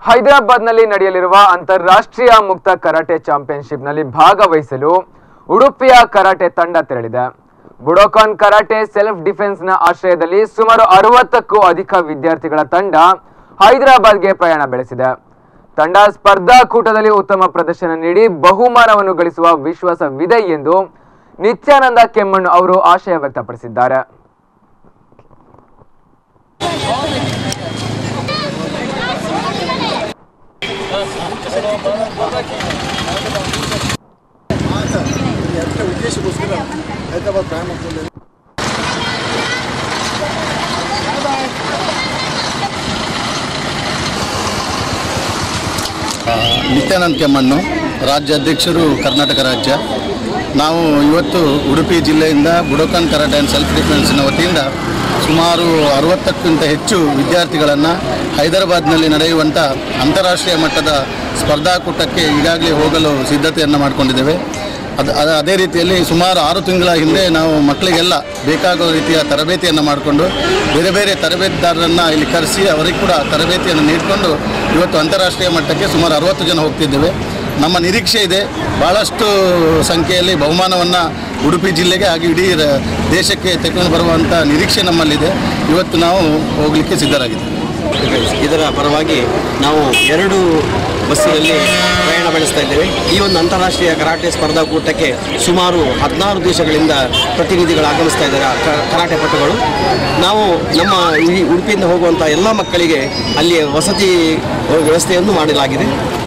ಹೈದರಾಬಾದ್ನಲ್ಲಿ ನಡೆಯಲಿರುವ ಅಂತಾರಾಷ್ಟ್ರೀಯ ಮುಕ್ತ ಕರಾಟೆ ಚಾಂಪಿಯನ್ಶಿಪ್ನಲ್ಲಿ ಭಾಗವಹಿಸಲು ಉಡುಪಿಯ ಕರಾಟೆ ತಂಡ ತೆರಳಿದೆ ಬುಡೋಕಾನ್ ಕರಾಟೆ ಸೆಲ್ಫ್ ಡಿಫೆನ್ಸ್ನ ಆಶ್ರಯದಲ್ಲಿ ಸುಮಾರು ಅರವತ್ತಕ್ಕೂ ಅಧಿಕ ವಿದ್ಯಾರ್ಥಿಗಳ ತಂಡ ಹೈದರಾಬಾದ್ಗೆ ಪ್ರಯಾಣ ಬೆಳೆಸಿದೆ ತಂಡ ಸ್ಪರ್ಧಾಕೂಟದಲ್ಲಿ ಉತ್ತಮ ಪ್ರದರ್ಶನ ನೀಡಿ ಬಹುಮಾನವನ್ನು ಗಳಿಸುವ ವಿಶ್ವಾಸವಿದೆ ಎಂದು ನಿತ್ಯಾನಂದ ಕೆಮ್ಮಣ್ಣು ಅವರು ಆಶಯ ವ್ಯಕ್ತಪಡಿಸಿದ್ದಾರೆ ಉದ್ದೇಶಕ್ಕೋಸ್ಕರ ಹೈದರಾಬಾದ್ ಪ್ರಯಾಣ ಮಾಡ್ಕೊಂಡು ನಿತ್ಯಾನಂದ ಕೆಮ್ಮಣ್ಣು ರಾಜ್ಯ ಅಧ್ಯಕ್ಷರು ಕರ್ನಾಟಕ ರಾಜ್ಯ ನಾವು ಇವತ್ತು ಉಡುಪಿ ಜಿಲ್ಲೆಯಿಂದ ಬುಡೋಕಾನ್ ಕರಾಟೆ ಆ್ಯಂಡ್ ಸೆಲ್ಫ್ ಡಿಫೆನ್ಸ್ನ ವತಿಯಿಂದ ಸುಮಾರು ಅರವತ್ತಕ್ಕಿಂತ ಹೆಚ್ಚು ವಿದ್ಯಾರ್ಥಿಗಳನ್ನು ಹೈದರಾಬಾದ್ನಲ್ಲಿ ನಡೆಯುವಂಥ ಅಂತಾರಾಷ್ಟ್ರೀಯ ಮಟ್ಟದ ಸ್ಪರ್ಧಾಕೂಟಕ್ಕೆ ಈಗಾಗಲೇ ಹೋಗಲು ಸಿದ್ಧತೆಯನ್ನು ಮಾಡಿಕೊಂಡಿದ್ದೇವೆ ಅದು ಅದು ಅದೇ ರೀತಿಯಲ್ಲಿ ಸುಮಾರು ಆರು ತಿಂಗಳ ಹಿಂದೆ ನಾವು ಮಕ್ಕಳಿಗೆಲ್ಲ ಬೇಕಾಗೋ ರೀತಿಯ ತರಬೇತಿಯನ್ನು ಮಾಡಿಕೊಂಡು ಬೇರೆ ಬೇರೆ ತರಬೇತಿದಾರರನ್ನು ಇಲ್ಲಿ ಕರೆಸಿ ಅವರಿಗೆ ಕೂಡ ತರಬೇತಿಯನ್ನು ನೀಡಿಕೊಂಡು ಇವತ್ತು ಅಂತಾರಾಷ್ಟ್ರೀಯ ಮಟ್ಟಕ್ಕೆ ಸುಮಾರು ಅರವತ್ತು ಜನ ಹೋಗ್ತಿದ್ದೇವೆ ನಮ್ಮ ನಿರೀಕ್ಷೆ ಇದೆ ಭಾಳಷ್ಟು ಸಂಖ್ಯೆಯಲ್ಲಿ ಬಹುಮಾನವನ್ನು ಉಡುಪಿ ಜಿಲ್ಲೆಗೆ ಹಾಗೂ ಇಡೀ ರ- ದೇಶಕ್ಕೆ ತೆಗೆದುಕೊಂಡು ಬರುವಂಥ ನಿರೀಕ್ಷೆ ನಮ್ಮಲ್ಲಿದೆ ಇವತ್ತು ನಾವು ಹೋಗಲಿಕ್ಕೆ ಸಿದ್ಧರಾಗಿದ್ದೇವೆ ಡಿಫೆನ್ಸ್ ಇದರ ಪರವಾಗಿ ನಾವು ಎರಡು ಬಸ್ಸಿನಲ್ಲಿ ಪ್ರಯಾಣ ಬೆಳೆಸ್ತಾ ಇದ್ದೇವೆ ಈ ಒಂದು ಅಂತಾರಾಷ್ಟ್ರೀಯ ಕರಾಟೆ ಸ್ಪರ್ಧಾಕೂಟಕ್ಕೆ ಸುಮಾರು ಹದಿನಾರು ದೇಶಗಳಿಂದ ಪ್ರತಿನಿಧಿಗಳು ಆಗಮಿಸ್ತಾ ಇದ್ದಾರೆ ಕ- ಕರಾಟೆ ಪಟುಗಳು ನಾವು ನಮ್ಮ ಈ ಉಡುಪಿಯಿಂದ ಹೋಗುವಂಥ ಎಲ್ಲ ಮಕ್ಕಳಿಗೆ ಅಲ್ಲಿ ವಸತಿ ವ್ಯವಸ್ಥೆಯನ್ನು ಮಾಡಲಾಗಿದೆ